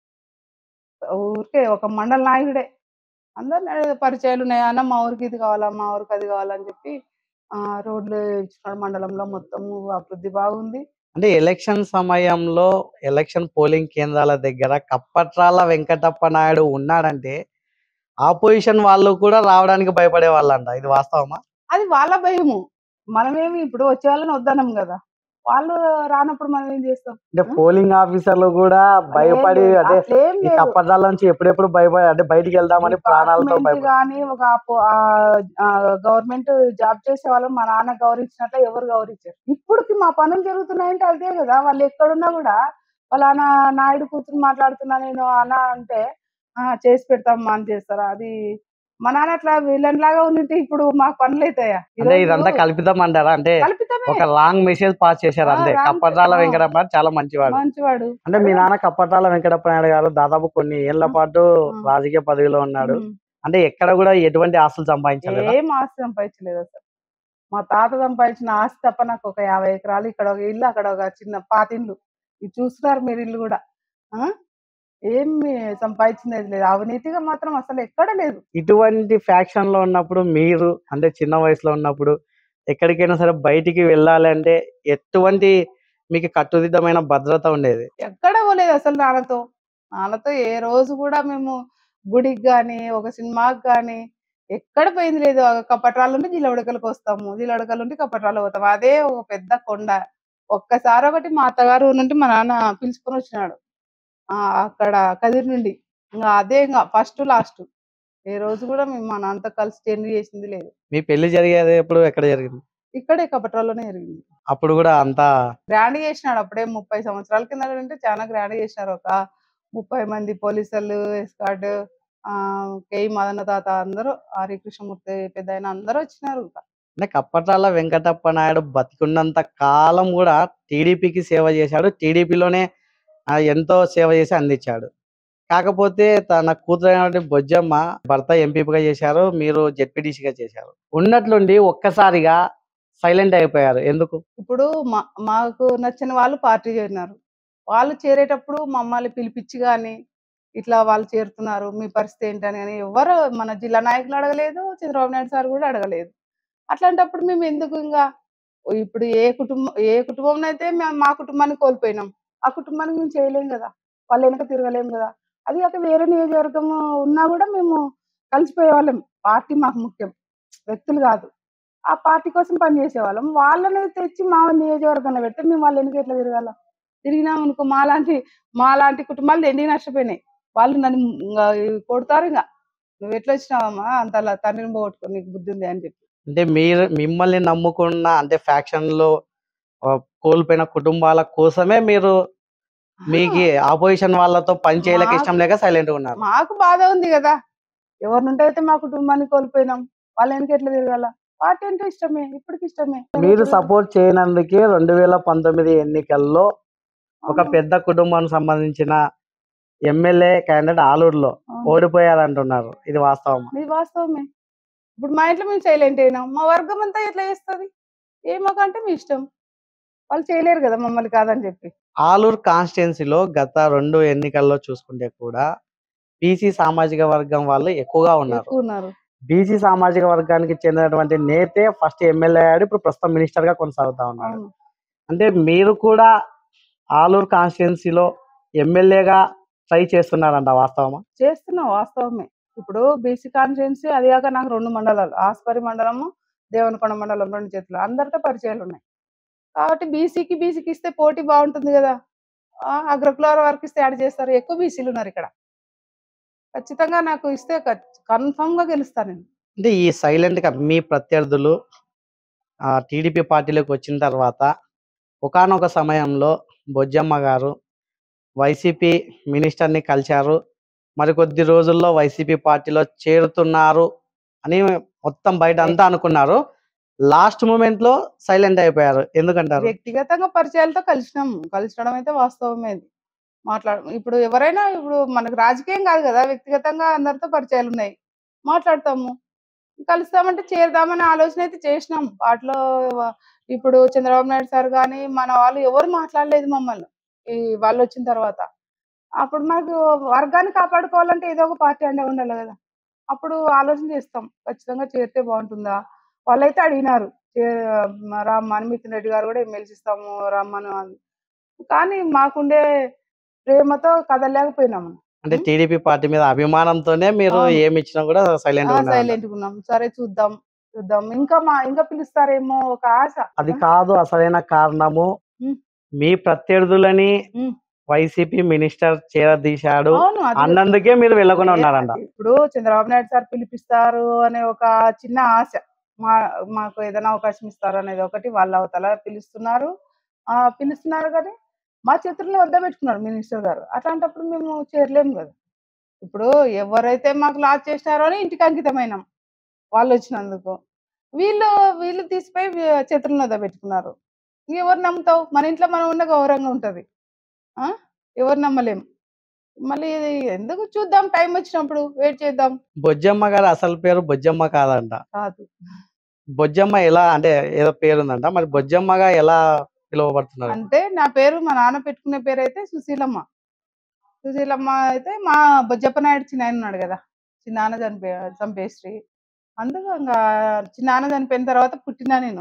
ఊరికే ఒక మండల నాయకుడే అందరు పరిచయాలు ఉన్నాయి అన్న మా ఊరికి ఇది కావాలా మా ఊరికి అది కావాలని చెప్పి ఆ రోడ్లు ఇచ్చినాడు మండలంలో మొత్తము అభివృద్ధి బాగుంది అంటే ఎలక్షన్ సమయంలో ఎలక్షన్ పోలింగ్ కేంద్రాల దగ్గర కప్పట్రాల వెంకటప్ప నాయుడు ఉన్నాడంటే ఆపోజిషన్ వాళ్ళు కూడా రావడానికి భయపడే వాళ్ళంట ఇది వాస్తవమా అది వాళ్ళ భయము మనమేమి ఇప్పుడు వచ్చే వాళ్ళని వద్దనం కదా వాళ్ళు రానప్పుడు మనం ఏం చేస్తాం అంటే ఆ? పోలింగ్ ఆఫీసర్లు కూడా భయపడి లేదు, అంటే అట్లేం ఈ లేదు. కప్పట్రాల నుంచి ఎప్పుడెప్పుడు భయపడి అంటే బయటికి వెళ్దామని ప్రాణాలతో డిపార్ట్మెంట్ భయపడి కానీ ఒక గవర్నమెంట్ జాబ్ చేసే వాళ్ళు మా నాన్న గౌరవించినట్లు ఎవరు గౌరవించారు ఇప్పటికి మా పనులు జరుగుతున్నాయంటే అదే కదా వాళ్ళు ఎక్కడున్నా కూడా వాళ్ళ అన్న నాయుడు కూతురు మాట్లాడుతున్నా నేను అన్న అంటే "ఆ, చేసి పెడతామ్మా అని చేస్తారా అది మా నాన్న అట్లా విలన్ లాగా ఉండింటే ఇప్పుడు మాకు పనులు అవుతాయా అంటే ఇదంతా కల్పితం అంటారా అంటే కల్పితమే ఒక లాంగ్ మెసేజ్ పాస్ చేశారు ఆ, అంతే wrong- కప్పట్రాల ఆ. వెంకటప్ప నాయుడు చాలా మంచివాడు మంచివాడు అంటే మీ నాన్న కప్పట్రాల వెంకటప్ప నాయుడు గారు దాదాపు కొన్ని ఏళ్ల ఆ. పాటు ఆ. రాజకీయ పదవిలో ఉన్నాడు ఉమ్. అంటే ఎక్కడ కూడా ఎటువంటి ఆస్తులు సంపాదించలేదు ఏం ఆస్తి సంపాదించలేదు అసలు మా తాత సంపాదించిన ఆస్తి తప్ప నాకు ఒక యాభై ఎకరాలు ఇక్కడ ఒక ఇల్లు అక్కడ ఒక చిన్న పాతిల్లు ఇది చూస్తున్నారు మీరు ఇల్లు కూడా ఆ? ఏం సంపాదించినది లేదు అవినీతిగా మాత్రం అసలు ఎక్కడ లేదు ఇటువంటి ఫ్యాక్షన్ లో ఉన్నప్పుడు మీరు అంటే చిన్న వయసులో ఉన్నప్పుడు ఎక్కడికైనా సరే బయటికి వెళ్ళాలి అంటే ఎటువంటి మీకు కట్టుదిట్టమైన భద్రత ఉండేది ఎక్కడ పోలేదు అసలు నాన్నతో నాన్నతో ఏ రోజు కూడా మేము గుడికి కానీ ఒక సినిమాకి కానీ ఎక్కడ పోయింది లేదు ఆ కపట్రాల నుండి జిల్లవడకలకు వస్తాము జిల్లవడకల నుండి కపట్రాలు పోతాము అదే ఒక పెద్ద కొండ ఒక్కసారి ఒకటి మా అత్తగారు ఊరు నుండి మా నాన్న పిలుచుకొని వచ్చినాడు ఆ అక్కడ కదిరి నుండి ఇంకా అదే ఇంకా ఫస్ట్ లాస్ట్ ఏ రోజు కూడా మేము మా నాన్నతో కలిసి జర్నీ చేసింది లేదు మీ పెళ్లి జరిగేది ఎప్పుడు ఎక్కడ జరిగింది ఇక్కడే కపట్రాల్లోనే జరిగింది అప్పుడు కూడా అంతా గ్రాండ్ చేసినాడు అప్పుడే ముప్పై సంవత్సరాల కింద అంటే చాలా గ్రాండ్ చేసినారు ఒక ముప్పై మంది పోలీసులు ఎస్కార్డ్ ఆ కే మదన తాత అందరూ ఆర్య కృష్ణమూర్తి పెద్ద ఆయన అందరూ వచ్చినారు ఇంకా. అంటే కప్పట్రాల వెంకటప్ప నాయుడు బతికున్నంత కాలం కూడా టీడీపీకి సేవ చేశాడు టీడీపీలోనే ఎంతో సేవ చేసి అందించాడు కాకపోతే తన కూతురైనటువంటి బొజ్జమ్మ భర్త ఎంపీగా చేశారు మీరు జెడ్పీటీసీగా చేశారు ఉన్నట్లుండి ఒక్కసారిగా సైలెంట్ అయిపోయారు ఎందుకు ఇప్పుడు మా మాకు నచ్చిన వాళ్ళు పార్టీ చేరినారు వాళ్ళు చేరేటప్పుడు మమ్మల్ని పిలిపించి కానీ ఇట్లా వాళ్ళు చేరుతున్నారు మీ పరిస్థితి ఏంటని కానీ ఎవరు మన జిల్లా నాయకులు అడగలేదు చంద్రబాబు నాయుడు సార్ కూడా అడగలేదు అట్లాంటప్పుడు మేము ఎందుకు ఇంకా ఇప్పుడు ఏ కుటుంబం ఏ కుటుంబం అయితే మేము మా కుటుంబాన్ని కోల్పోయినాం ఆ కుటుంబానికి మేము చేయలేం కదా వాళ్ళ వెనక తిరగలేం కదా అది ఒక వేరే నియోజకవర్గం ఉన్నా కూడా మేము కలిసిపోయే వాళ్ళం పార్టీ మాకు ముఖ్యం వ్యక్తులు కాదు ఆ పార్టీ కోసం పనిచేసే వాళ్ళం వాళ్ళని తెచ్చి మా నియోజకవర్గంలో పెడితే మేము వాళ్ళ వెనక ఎట్లా తిరగాల తిరిగినాం అనుకో మాలాంటి మాలాంటి కుటుంబాలు ఎండి నష్టపోయినాయి వాళ్ళు నన్ను ఇంకా కొడతారు ఇంకా నువ్వు ఎట్లా వచ్చినావమ్మా అంత అలా తండ్రిని పోగొట్టుకో నీకు బుద్ధి ఉంది అని చెప్పి అంటే మీరు మిమ్మల్ని నమ్ముకున్న అంటే ఫ్యాక్షన్ లో ఆ, కోల్పోయిన కుటుంబాల కోసమే మీరు మీకు ఆపోజిషన్ వాళ్ళతో పని చేయలేక ఇష్టం లేక సైలెంట్ ఉన్నారు మాకు బాధ ఉంది కదా ఎవరినుంటే అయితే మా కుటుంబాన్ని కోల్పోయినాం వాళ్ళ వెనక ఎట్లా తిరగాల పార్టీ అంటే ఇష్టమే ఇప్పటికి ఇష్టమే మీరు సపోర్ట్ చేయనందుకే రెండు వేల పంతొమ్మిది ఎన్నికల్లో ఒక అవును, పెద్ద కుటుంబానికి సంబంధించిన ఎమ్మెల్యే క్యాండిడేట్ ఆలూరులో అవును. ఓడిపోయారు అంటున్నారు ఇది వాస్తవం ఇది వాస్తవమే ఇప్పుడు మా ఇంట్లో మేము సైలెంట్ అయినాం మా వర్గం అంతా ఎట్లా చేస్తుంది ఏమోకంటే మీ ఇష్టం వాళ్ళు చేయలేరు కదా మమ్మల్ని కాదని చెప్పి ఆలూరు కాన్స్టిట్యున్సీలో గత రెండు ఎన్నికల్లో చూసుకుంటే కూడా బీసీ సామాజిక వర్గం వాళ్ళు ఎక్కువగా ఉన్నారు ఎక్కువ ఉన్నారు బీసీ సామాజిక వర్గానికి చెందినటువంటి నేతే ఫస్ట్ ఎమ్మెల్యే అయ్యాడు ఇప్పుడు ప్రస్తుతం మినిస్టర్ గా కొనసాగుతా ఉన్నాడు అవును అంటే మీరు కూడా ఆలూరు కాన్స్టిట్యున్సీలో ఎమ్మెల్యేగా ట్రై చేస్తున్నారంట వాస్తవమా చేస్తున్నాం వాస్తవమే ఇప్పుడు బీసీ కాన్స్టిట్యున్సీ అది కాక నాకు రెండు మండలాలు ఆస్పరి మండలము దేవనకొండ మండలం రెండు చేతులు అందరితో పరిచయాలు ఉన్నాయి కాబట్టి బీసీకి బీసీకి ఇస్తే పోటీ బాగుంటుంది కదా ఆ, అగ్రకులాల వరకు ఇస్తే యాడ్ చేస్తారు ఎక్కువ బీసీలు ఉన్నారు ఇక్కడ ఖచ్చితంగా నాకు ఇస్తే కన్ఫర్మ్ గా గెలుస్తాను నేను అంటే ఈ సైలెంట్ గా మీ ప్రత్యర్థులు ఆ టీడీపీ పార్టీలోకి వచ్చిన తర్వాత ఒకానొక సమయంలో బొజ్జమ్మ గారు వైసీపీ మినిస్టర్ని కలిశారు మరికొద్ది రోజుల్లో వైసీపీ పార్టీలో చేరుతున్నారు అని మొత్తం బయట అంతా అనుకున్నారు లాస్ట్ మూమెంట్ లో సైలెంట్ అయిపోయారు ఎందుకంటారు వ్యక్తిగతంగా పరిచయాలతో కలిసినాం కలిసడం అయితే వాస్తవమే అది. మాట్లాడ ఇప్పుడు ఎవరైనా ఇప్పుడు మనకు రాజకీయం కాదు కదా వ్యక్తిగతంగా అందరితో పరిచయాలు ఉన్నాయి మాట్లాడతాము కలుస్తామంటే చేరదామనే ఆలోచన అయితే చేసినాం వాటిలో వ- ఇప్పుడు చంద్రబాబు నాయుడు సార్ కానీ మన వాళ్ళు ఎవరు మాట్లాడలేదు మమ్మల్ని ఈ వాళ్ళు వచ్చిన తర్వాత అప్పుడు మనకు వర్గాన్ని కాపాడుకోవాలంటే ఏదో ఒక పార్టీ అంటే ఉండాలి కదా అప్పుడు ఆలోచన చేస్తాం ఖచ్చితంగా చేరితే బాగుంటుందా వాళ్ళైతే అడిగినారు చే- మ- రామ్మని మిథున్ రెడ్డి గారు కూడా ఎమ్మెల్సీ ఇస్తాము రమ్మను అని కానీ మాకుండే ప్రేమతో కదలేకపోయినాము అంటే టీడీపీ పార్టీ మీద అభిమానంతోనే మీరు అవును. ఏమి ఇచ్చినా కూడా సైలెంట్ ఉన్నారు సైలెంట్ ఉన్నాం సరే చూద్దాం చూద్దాం ఇంకా మా ఇంకా పిలుస్తారేమో ఒక ఆశ అది కాదు అసలైన కారణము ఉమ్. మీ ప్రత్యర్థులని ఉమ్. వైసీపీ మినిస్టర్ చేరదీశాడు అవును అది అన్నందుకే మీరు వెళ్ళకుండా ఉన్నారంట ఇప్పుడు చంద్రబాబు నాయుడు సార్ పిలిపిస్తారు అనే ఒక చిన్న ఆశ మా మాకు ఏదైనా అవకాశం ఇస్తారు అనేది ఒకటి వాళ్ళ అవతల పిలుస్తున్నారు ఆ పిలుస్తున్నారు కానీ మా చేతుల్లో వద్ద పెట్టుకున్నారు మినిస్టర్ గారు అట్లాంటప్పుడు మేము చేరలేము కదా ఇప్పుడు ఎవరైతే మాకు లాస్ చేసినారో అని ఇంటికి అంకితమైనాం వాళ్ళు వచ్చినందుకు వీళ్ళు వీళ్ళు తీసిపోయి వీ- చేతులను వద్ద పెట్టుకున్నారు ఎవరు నమ్ముతావు మన ఇంట్లో మనం ఉన్న గౌరవంగా ఉంటది ఆ ఎవరు నమ్మలేం మళ్ళీ ఇది ఎందుకు చూద్దాం టైం వచ్చినప్పుడు వెయిట్ చేద్దాం బొజ్జమ్మ గారు అసలు పేరు బొజ్జమ్మ కాదంట కాదు బొజ్జమ్మ ఎలా అంటే ఏదో పేరు ఉందంట మరి బొజ్జమ్మగా ఎలా పిలువబడుతున్నారు అంటే నా పేరు మా నాన్న పెట్టుకునే పేరు అయితే సుశీలమ్మ సుశీలమ్మ అయితే మా బొజ్జప్ప నాయుడు చిన్న ఉన్నాడు కదా చిన్నాన్న చనిపోయి చంపేశ్రీ అందుకు ఇంకా చిన్నాన్న చనిపోయిన తర్వాత పుట్టినా నేను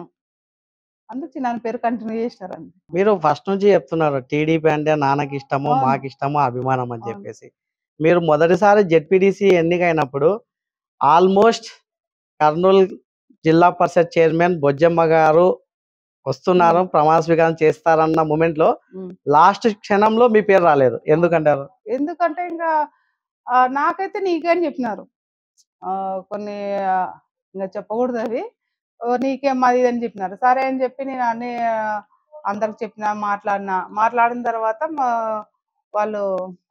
అందుకు చిన్నాన్న పేరు కంటిన్యూ చేసినారు అంతే మీరు ఫస్ట్ నుంచి చెప్తున్నారు టీడీపీ అంటే నాన్నకి ఇష్టము అవును. మాకు ఇష్టము అభిమానం అని అవును. చెప్పేసి మీరు మొదటిసారి జెడ్పీటీసీ ఎన్నికైనప్పుడు ఆల్మోస్ట్ కర్నూలు జిల్లా పరిషత్ చైర్మన్ బొజ్జమ్మ గారు వస్తున్నారు ప్రమాణ స్వీకారం చేస్తారన్న మూమెంట్ లో ఉమ్. లాస్ట్ క్షణంలో మీ పేరు రాలేదు ఎందుకంటారు ఎందుకంటే ఇంకా ఆ, నాకైతే నీకే అని చెప్పినారు ఆ, కొన్ని ఆ, ఇంకా చెప్పకూడదు అవి ఓ, నీకేం అది ఇది అని చెప్పినారు సరే అని చెప్పి నేను అన్ని ఆ, అందరికి చెప్పిన మాట్లాడినా మాట్లాడిన తర్వాత మా వాళ్ళు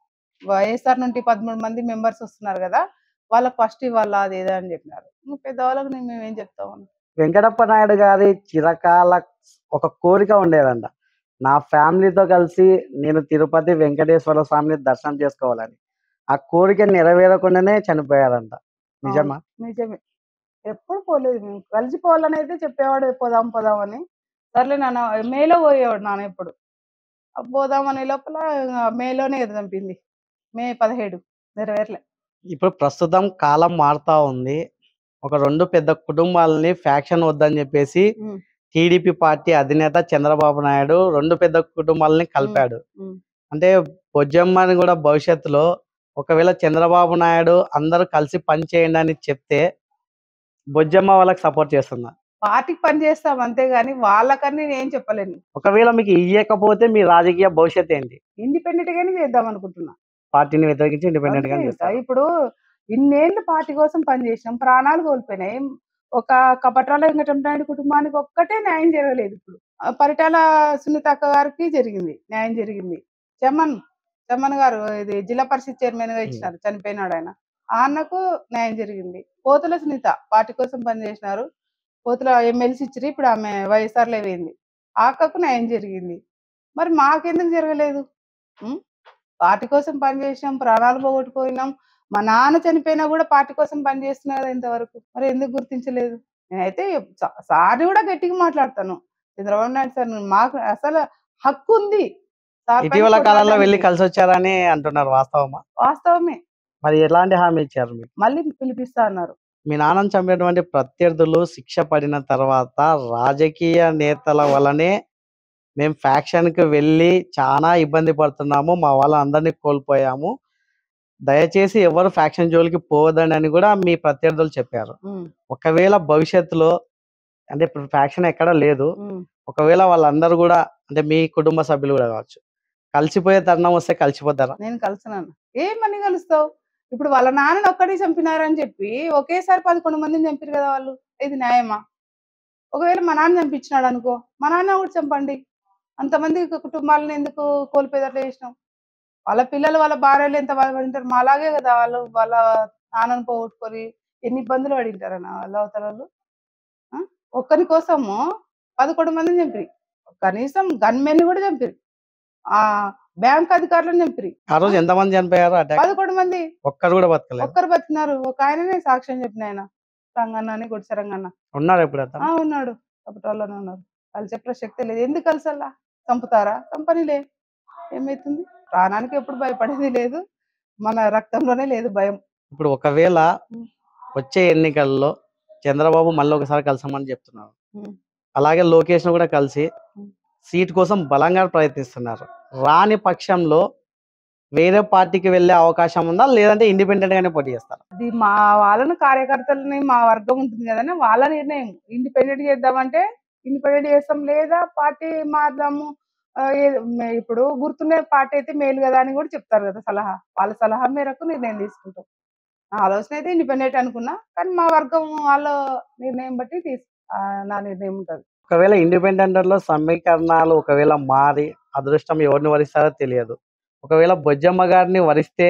వైఎస్ఆర్ నుండి పదమూడు మంది మెంబర్స్ వస్తున్నారు కదా వాళ్ళకి ఫస్ట్ ఇవ్వాలా అది ఇది అని చెప్పినారు ఇంకా పెద్దవాళ్ళకి నేను మేమేం చెప్తామని వెంకటప్ప నాయుడు గారి చిరకాల ఒక కోరిక ఉండేదంట నా ఫ్యామిలీతో కలిసి నేను తిరుపతి వెంకటేశ్వర స్వామిని దర్శనం చేసుకోవాలని ఆ కోరిక నెరవేరకుండానే చనిపోయారంట నిజమా నిజమే ఎప్పుడు పోలేదు మేము కలిసిపోవాలని అయితే చెప్పేవాడు పోదాం పోదాం అని సర్లే నాన్న మేలో పోయేవాడు నాన్న ఎప్పుడు ఆ పోదాం అనే లోపల ఇంకా మేలోనే కదా చంపింది మే పదిహేడు నెరవేరలే ఇప్పుడు ప్రస్తుతం కాలం మారుతా ఉంది ఒక రెండు పెద్ద కుటుంబాలని ఫ్యాక్షన్ వద్దని చెప్పేసి ఉమ్, టీడీపీ పార్టీ అధినేత చంద్రబాబు నాయుడు రెండు పెద్ద కుటుంబాలని కలిపాడు ఉమ్. అంటే బొజ్జమ్మని కూడా భవిష్యత్తులో ఒకవేళ చంద్రబాబు నాయుడు అందరూ కలిసి పని చేయండి అని చెప్తే బొజ్జమ్మ వాళ్ళకి సపోర్ట్ చేస్తుందా పార్టీకి పని చేస్తాం అంతేగాని వాళ్ళకని నేను చెప్పలేను ఒకవేళ మీకు ఇయ్యకపోతే మీ రాజకీయ భవిష్యత్ ఏంటి ఇండిపెండెంట్ గానే చేద్దాం అనుకుంటున్నా పార్టీని వ్యతిరేకించి ఇండిపెండెంట్ గా అంతే ఇంకా. చేస్తారు ఇప్పుడు ఇన్నేళ్ళు పార్టీ కోసం పనిచేసినాం ప్రాణాలు కోల్పోయినాయి ఒక కపట్రాల వెంకటనాయుడు కుటుంబానికి ఒక్కటే న్యాయం జరగలేదు ఇప్పుడు ఆ పరిటాల సునీత అక్క గారికి జరిగింది న్యాయం జరిగింది చెమ్మన్ చెమ్మన్ గారు ఇది జిల్లా పరిషత్ చైర్మన్ గా ఇచ్చినారు చనిపోయినాడు ఆయన ఆ అన్నకు న్యాయం జరిగింది పోతుల సునీత పార్టీ కోసం పనిచేసినారు పోతుల ఎమ్మెల్సీ ఇచ్చిరి ఇప్పుడు ఆమె వైఎస్ఆర్ లో వేయింది ఆ అక్కకు న్యాయం జరిగింది మరి మాకెందుకు జరగలేదు ఉం? పార్టీ కోసం పనిచేసినాం ప్రాణాలు పోగొట్టుకున్నాం మా నాన్న చనిపోయినా కూడా పార్టీ కోసం పనిచేస్తున్నా కదా ఇంతవరకు మరి ఎందుకు గుర్తించలేదు నేనైతే సా- సార్ని కూడా గట్టిగా మాట్లాడతాను చంద్రబాబు నాయుడు సార్ మాకు అసలు హక్కు ఉంది సార్ పైన ఇటీవల కాలంలో వెళ్ళి కొట్లాడడానికి. కలిసి వచ్చారని అంటున్నారు వాస్తవమా వాస్తవమే మరి ఎలాంటి హామీ ఇచ్చారు మీరు మళ్ళీ పిలిపిస్తా అన్నారు మీ నాన్నని చంపినటువంటి ప్రత్యర్థులు శిక్ష పడిన తర్వాత రాజకీయ నేతల వల్లనే మేము ఫ్యాక్షన్ కి వెళ్ళి చాలా ఇబ్బంది పడుతున్నాము మా వాళ్ళందరినీ కోల్పోయాము దయచేసి ఎవరు ఫ్యాక్షన్ జోలికి పోవద్దని అని కూడా మీ ప్రత్యర్థులు చెప్పారు ఉం, ఒకవేళ భవిష్యత్తులో అంటే ఇప్పుడు ఫ్యాక్షన్ ఎక్కడ లేదు ఉం. ఒకవేళ వాళ్ళందరూ కూడా అంటే మీ కుటుంబ సభ్యులు కూడా కావచ్చు కలిసిపోయే తరుణం వస్తే కలిసిపోతారా నేను కలిసినాను ఏమని కలుస్తావు ఇప్పుడు వాళ్ళ నాన్నని ఒక్కడే చంపినారని చెప్పి ఒకేసారి పదకొండు మందిని చంపారు కదా వాళ్ళు ఇది న్యాయమా ఒకవేళ మా నాన్న చంపించినాడు అనుకో మా నాన్న కూడా చంపండి అంతమంది కుటుంబాలను ఎందుకు కోల్పోయేటట్లు చేసినాం వాళ్ళ పిల్లలు వాళ్ళ భార్యలు ఎంత బాధపడింటారు మా అలాగే కదా వాళ్ళు వాళ్ళ నాన్నను పోగొట్టుకొని ఎన్ని ఇబ్బందులు పడింటారన్న వాళ్ళ అవతల వాళ్ళు ఆ? ఒక్కరి కోసము పదకొండు మందిని చంపిరి కనీసం గన్మెన్ కూడా చంపిరి ఆ బ్యాంక్ అధికారులను చంపిరి ఆ రోజు ఎంతమంది చనిపోయారు అటాక్ పదకొండు మంది ఒక్కరు కూడా బతకలేదు ఒక్కరు బతికినారు ఒక ఆయననే సాక్ష్యం చెప్పిన ఆయన రంగన్న అని గుడిసె రంగన్న ఉన్నారు ఎప్పుడు అతను ఆ ఉన్నాడు కపటాల్లోనే ఉన్నారు వాళ్ళు చెప్పే శక్తి లేదు ఎందుకు కలిసల్లా చంపుతారా కంపెనీలే ఏమైతుంది ప్రాణానికి ఎప్పుడు భయపడేది లేదు మన రక్తంలోనే లేదు భయం ఇప్పుడు ఒకవేళ ఉం. వచ్చే ఎన్నికల్లో చంద్రబాబు మళ్ళీ ఒకసారి కలిసామని చెప్తున్నారు ఉం. అలాగే లోకేష్ ను కూడా కలిసి ఉం. సీట్ కోసం బలంగా ప్రయత్నిస్తున్నారు రాని పక్షంలో వేరే పార్టీకి వెళ్ళే అవకాశం ఉందా లేదంటే ఇండిపెండెంట్ గానే పోటీ చేస్తారు అది మా వాళ్ళని కార్యకర్తలని మా వర్గం ఉంటుంది కదండి వాళ్ళ నిర్ణయం ఇండిపెండెంట్ చేద్దామంటే ఇండిపెండెంట్ చేస్తాం లేదా పార్టీ మారుదాము ఆ, ఏ- మే- ఇప్పుడు గుర్తుండే పార్టీ అయితే మేలు కదా అని కూడా చెప్తారు కదా సలహా వాళ్ళ సలహా మేరకు నిర్ణయం తీసుకుంటాం నా ఆలోచన అయితే ఇండిపెండెంట్ అనుకున్నా కానీ మా వర్గం వాళ్ళ నిర్ణయం బట్టి తీసు ఆ, నా నిర్ణయం ఉంటుంది ఒకవేళ ఇండిపెండెంట్ లో సమీకరణాలు ఒకవేళ మారి అదృష్టం ఎవరిని వరిస్తారో తెలియదు ఒకవేళ బొజ్జమ్మ గారిని వరిస్తే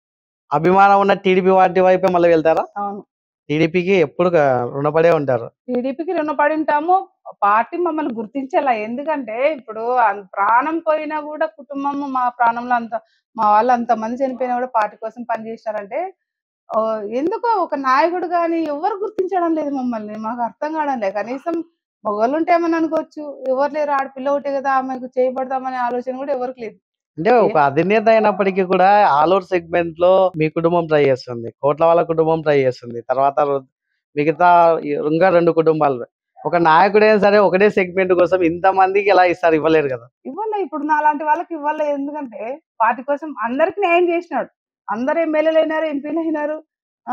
అభిమానం ఉన్న టీడీపీ పార్టీ వైపే మళ్ళీ వెళ్తారా అవును టీడీపీకి ఎప్పుడు గా- రుణపడే ఉంటారు టీడీపీకి రుణపడి ఉంటాము పార్టీ మమ్మల్ని గుర్తించేలా ఎందుకంటే ఇప్పుడు అన్- ప్రాణం పోయినా కూడా కుటుంబం మా ప్రాణంలో అంత మా వాళ్ళు అంత మంది చనిపోయినా కూడా పార్టీ కోసం పనిచేస్తారంటే ఓ, ఎందుకో ఒక నాయకుడు కానీ ఎవరు గుర్తించడం లేదు మమ్మల్ని మాకు అర్థం కావడం లేదు కనీసం మొగోళ్ళు ఉంటే ఏమని అనుకోవచ్చు ఎవరు లేరు ఆడపిల్ల ఒకటే కదా ఆమెకు చేయబడతామనే ఆలోచన కూడా ఎవరికి లేదు అంటే ఒక అధినేత అయినప్పటికీ కూడా ఆలూరు సెగ్మెంట్ లో మీ కుటుంబం ట్రై చేస్తుంది కోట్ల వాళ్ళ కుటుంబం ట్రై చేస్తుంది తర్వాత రు- మిగతా ఈ- ఇంకా రెండు కుటుంబాలు ఒక నాయకుడైనా సరే ఒకటే సెగ్మెంట్ కోసం ఇంత మందికి ఎలా ఇస్తారు ఇవ్వలేరు కదా ఇవ్వలే ఇప్పుడు నా లాంటి వాళ్ళకి ఇవ్వలే ఎందుకంటే పార్టీ కోసం అందరికి న్యాయం చేసినాడు అందరు ఎమ్మెల్యేలు అయినారు ఎంపీలు అయినారు ఆ?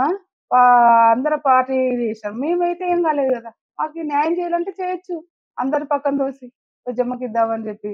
పా- అందరు పార్టీ చేసినారు మేమైతే ఏం కాలేదు కదా మాకు ఈ న్యాయం చేయాలంటే చేయొచ్చు అందరి పక్కన తోసి జమ్మకి ఇద్దామని చెప్పి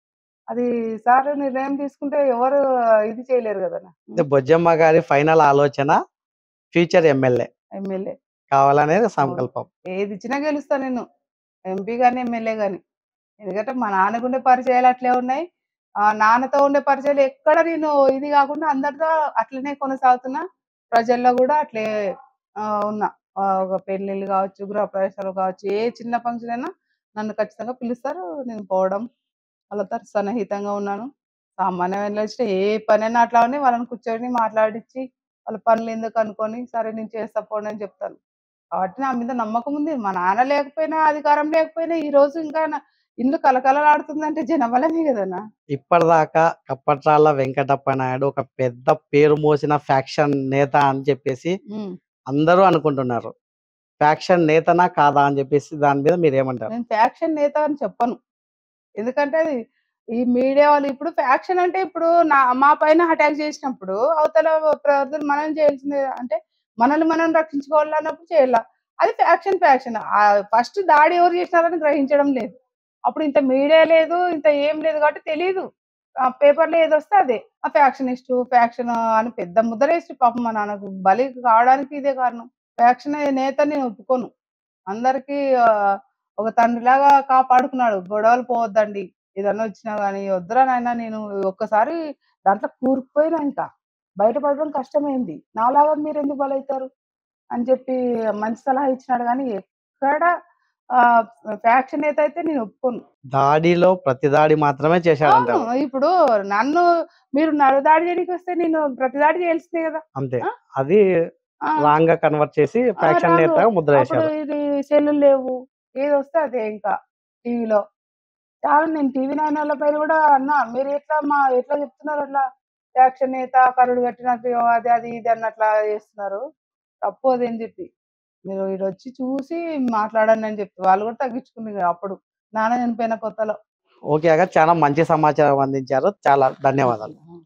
అది సార్ నిర్ణయం తీసుకుంటే ఎవరు ఇది చేయలేరు కదా అంటే బొజ్జమ్మ గారి ఫైనల్ ఆలోచన ఫ్యూచర్ ఎమ్మెల్యే ఎమ్మెల్యే కావాలనేది సంకల్పం ఏది ఇచ్చినా గెలుస్తా నేను ఎంపీ కానీ ఎమ్మెల్యే కానీ ఎందుకంటే మా నాన్నకు ఉండే పరిచయాలు అట్లే ఉన్నాయి ఆ నాన్నతో ఉండే పరిచయాలు ఎక్కడ నేను ఇది కాకుండా అందరితో అట్లనే కొనసాగుతున్నా ప్రజల్లో కూడా అట్లే ఆ, ఉన్నా ఆ, ఒక పెళ్ళిళ్ళు కావచ్చు గృహప్రవేశాలు కావచ్చు ఏ చిన్న ఫంక్షన్ అయినా నన్ను ఖచ్చితంగా పిలుస్తారు నేను పోవడం వాళ్ళతో సన్నిహితంగా ఉన్నాను సామాన్యమైన వచ్చిన ఏ పనైనా అట్లా అని వాళ్ళని కూర్చొని మాట్లాడించి వాళ్ళ పనులు ఎందుకు అనుకొని సరే నేను చేస్తా పోండి అని చెప్తాను కాబట్టి నా మీద నమ్మకం ఉంది మా నాన్న లేకపోయినా అధికారం లేకపోయినా ఈ రోజు ఇంకా నా ఇల్లు కలకలలాడుతుందంటే జనం వల్లనే కదన్నా ఇప్పటిదాకా కప్పట్రాళ్ళ వెంకటప్ప నాయుడు ఒక పెద్ద పేరు మోసిన ఫ్యాక్షన్ నేత అని చెప్పేసి ఉమ్. అందరూ అనుకుంటున్నారు ఫ్యాక్షన్ నేతనా కాదా అని చెప్పేసి దాని మీద మీరు ఏమంటారు నేను ఫ్యాక్షన్ నేత అని చెప్పను ఎందుకంటే అది ఈ మీడియా వాళ్ళు ఇప్పుడు ఫ్యాక్షన్ అంటే ఇప్పుడు నా మా పైన అటాక్ చేసినప్పుడు అవతల ప్రజలు మనం చేయాల్సింది అంటే మనల్ని మనం రక్షించుకోవాలన్నప్పుడు చేయాల అది ఫ్యాక్షన్ ఫ్యాక్షన్ ఫస్ట్ దాడి ఎవరు చేసినారని గ్రహించడం లేదు అప్పుడు ఇంత మీడియా లేదు ఇంత ఏం లేదు కాబట్టి తెలియదు ఆ పేపర్లో ఏది వస్తే అదే ఆ ఫ్యాక్షనిస్ట్ ఫ్యాక్షన్ అని పెద్ద ముద్రేసి పాపం మా నాన్నకు బలి కావడానికి ఇదే కారణం ఫ్యాక్షన్ నేత నేను ఒప్పుకోను అందరికీ ఆ, ఒక తండ్రిలాగా కాపాడుకున్నాడు గొడవలు పోవద్దండి ఏదన్నా వచ్చినా కానీ వద్దురా నాయన నేను ఒక్కసారి దాంట్లో కూరుకుపోయినా ఇంకా బయటపడడం కష్టమైంది నాలాగా మీరు ఎందుకు బలవుతారు అని చెప్పి మంచి సలహా ఇచ్చినాడు కానీ ఎక్కడ ఫ్యాక్షన్ అయితే అయితే నేను ఒప్పుకోను దాడిలో ప్రతి దాడి మాత్రమే చేశాడంటారు అవును ఇప్పుడు నన్ను మీరు నడు దాడి చేయడానికి వస్తే నేను ప్రతి దాడి చేయాల్సిందే కదా అంతే ఆ? అది ఆ, రాంగ్ గా కన్వర్ట్ చేసి ఫ్యాక్షన్ రాంగ్. నేతగా ముద్ర అప్పుడు వేశారు ఇది సెల్లు లేవు ఏది వస్తే అదే ఇంకా టీవీలో చాలా నేను టీవీ నైన్ వాళ్ళ పైన కూడా అన్నా మీరు ఎట్లా మా ఎట్లా చెప్తున్నారు అట్లా యాక్షన్ నేత కరుడు కట్టినట్టు అది అది ఇది అన్నట్లా చేస్తున్నారు తప్పు అది అని చెప్పి మీరు ఇది వచ్చి చూసి మాట్లాడండి అని చెప్పి వాళ్ళు కూడా తగ్గించుకున్నారు అప్పుడు నాన్న చనిపోయిన కొత్తలో ఓకే అగా చాలా మంచి సమాచారం అందించారు చాలా ధన్యవాదాలు ఆ.